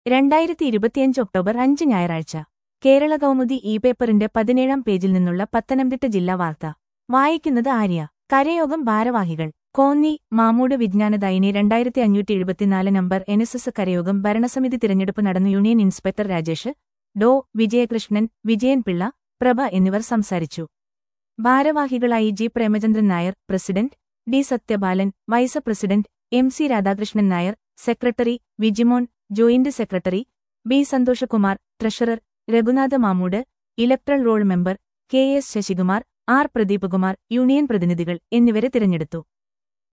രണ്ടായിരത്തി ഇരുപത്തിയഞ്ച് ഒക്ടോബർ അഞ്ച് ഞായറാഴ്ച കേരള കൗമുദി ഇ പേപ്പറിന്റെ പതിനേഴാം പേജിൽ നിന്നുള്ള പത്തനംതിട്ട ജില്ലാ വാർത്ത വായിക്കുന്നത് ആര്യ കരയോഗം ഭാരവാഹികൾ കോന്നി മാമൂട് വിജ്ഞാനദായിനി രണ്ടായിരത്തി അഞ്ഞൂറ്റി എഴുപത്തിനാല് നമ്പർ എൻ എസ് എസ് കരയോഗം ഭരണസമിതി തിരഞ്ഞെടുപ്പ് നടന്ന യൂണിയൻ ഇൻസ്പെക്ടർ രാജേഷ് ഡോ വിജയകൃഷ്ണൻ വിജയൻ പിള്ള പ്രഭ എന്നിവർ സംസാരിച്ചു ഭാരവാഹികളായി G Premachandran Nair president D Sathyabalan vice president M C Radhakrishnan Nair secretary Vijimon joint secretary B Santhoshkumar treasurer Raghunatha Mamood electoral roll member K S Sasikumar R Pradeepkumar union പ്രതിനിധികൾ എന്നിവരെ തിരഞ്ഞെടുത്തു